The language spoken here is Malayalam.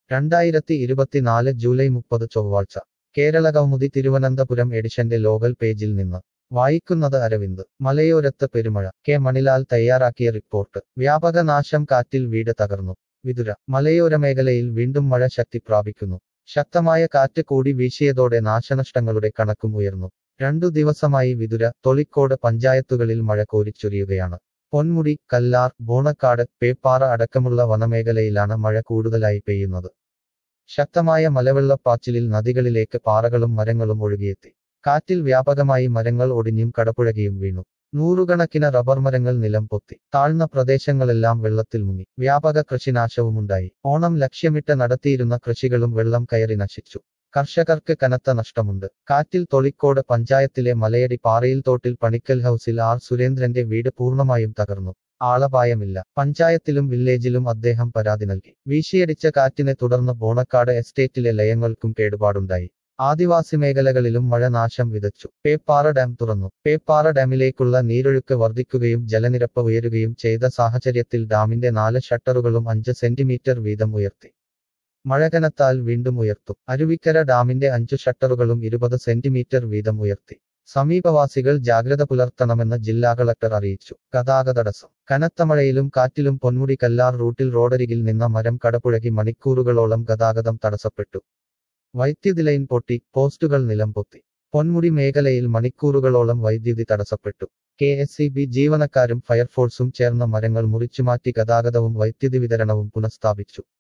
രണ്ടായിരത്തി ഇരുപത്തിനാല് ജൂലൈ മുപ്പത് ചൊവ്വാഴ്ച കേരള കൗമുദി തിരുവനന്തപുരം എഡിഷന്റെ ലോകൽ പേജിൽ നിന്ന് വായിക്കുന്നത് അരവിന്ദ് മലയോരത്ത് പെരുമഴ കെ മണിലാൽ തയ്യാറാക്കിയ റിപ്പോർട്ട് വ്യാപക നാശം കാറ്റിൽ വീട് തകർന്നു വിതുര മലയോര മേഖലയിൽ വീണ്ടും മഴ ശക്തി പ്രാപിക്കുന്നു ശക്തമായ കാറ്റ് കൂടി വീശിയതോടെ നാശനഷ്ടങ്ങളുടെ കണക്കും ഉയർന്നു രണ്ടു ദിവസമായി വിതുര തൊളിക്കോട് പഞ്ചായത്തുകളിൽ മഴ കോരിച്ചൊരിയുകയാണ് പൊന്മുടി കല്ലാർ ബോണക്കാട് പേപ്പാറ അടക്കമുള്ള വനമേഖലയിലാണ് മഴ കൂടുതലായി പെയ്യുന്നത് ശക്തമായ മലവെള്ളപ്പാച്ചിലിൽ നദികളിലേക്ക് പാറകളും മരങ്ങളും ഒഴുകിയെത്തി കാറ്റിൽ വ്യാപകമായി മരങ്ങൾ ഒടിഞ്ഞും കടപുഴകിയും വീണു നൂറുകണക്കിന് റബ്ബർ മരങ്ങൾ നിലം പൊത്തി താഴ്ന്ന പ്രദേശങ്ങളെല്ലാം വെള്ളത്തിൽ മുങ്ങി വ്യാപക കൃഷിനാശവുമുണ്ടായി ഓണം ലക്ഷ്യമിട്ട് നടത്തിയിരുന്ന കൃഷികളും വെള്ളം കയറി നശിച്ചു കർഷകർക്ക് കനത്ത നഷ്ടമുണ്ട് കാറ്റിൽ തൊളിക്കോട് പഞ്ചായത്തിലെ മലയടി പാറയിൽ തോട്ടിൽ പണിക്കൽ ഹൌസിൽ ആർ സുരേന്ദ്രന്റെ വീട് പൂർണ്ണമായും തകർന്നു ആളപായമില്ല പഞ്ചായത്തിലും വില്ലേജിലും അദ്ദേഹം പരാതി നൽകി വീശിയടിച്ച കാറ്റിനെ തുടർന്ന് ബോണക്കാട് എസ്റ്റേറ്റിലെ ലയങ്ങൾക്കും കേടുപാടുണ്ടായി ആദിവാസി മേഖലകളിലും മഴ നാശം വിതച്ചു പേപ്പാറ ഡാം തുറന്നു പേപ്പാറ ഡാമിലേക്കുള്ള നീരൊഴുക്ക് വർദ്ധിക്കുകയും ജലനിരപ്പ് ഉയരുകയും ചെയ്ത സാഹചര്യത്തിൽ ഡാമിന്റെ നാല് ഷട്ടറുകളും അഞ്ച് സെന്റിമീറ്റർ വീതം ഉയർത്തി മഴ കനത്താൽ വീണ്ടും ഉയർത്തും അരുവിക്കര ഡാമിന്റെ അഞ്ചു ഷട്ടറുകളും ഇരുപത് സെന്റിമീറ്റർ വീതം ഉയർത്തി സമീപവാസികൾ ജാഗ്രത പുലർത്തണമെന്ന് ജില്ലാ കളക്ടർ അറിയിച്ചു ഗതാഗത തടസ്സം കനത്ത മഴയിലും കാറ്റിലും പൊന്മുടി കല്ലാർ റൂട്ടിൽ റോഡരികിൽ നിന്ന മരം കടപുഴകി മണിക്കൂറുകളോളം ഗതാഗതം തടസ്സപ്പെട്ടു വൈദ്യുതി ലൈൻ പൊട്ടി പോസ്റ്റുകൾ നിലം പൊത്തി പൊന്മുടി മേഖലയിൽ മണിക്കൂറുകളോളം വൈദ്യുതി തടസ്സപ്പെട്ടു കെ എസ് സി ബി ജീവനക്കാരും ഫയർഫോഴ്സും ചേർന്ന മരങ്ങൾ മുറിച്ചുമാറ്റി ഗതാഗതവും വൈദ്യുതി വിതരണവും പുനഃസ്ഥാപിച്ചു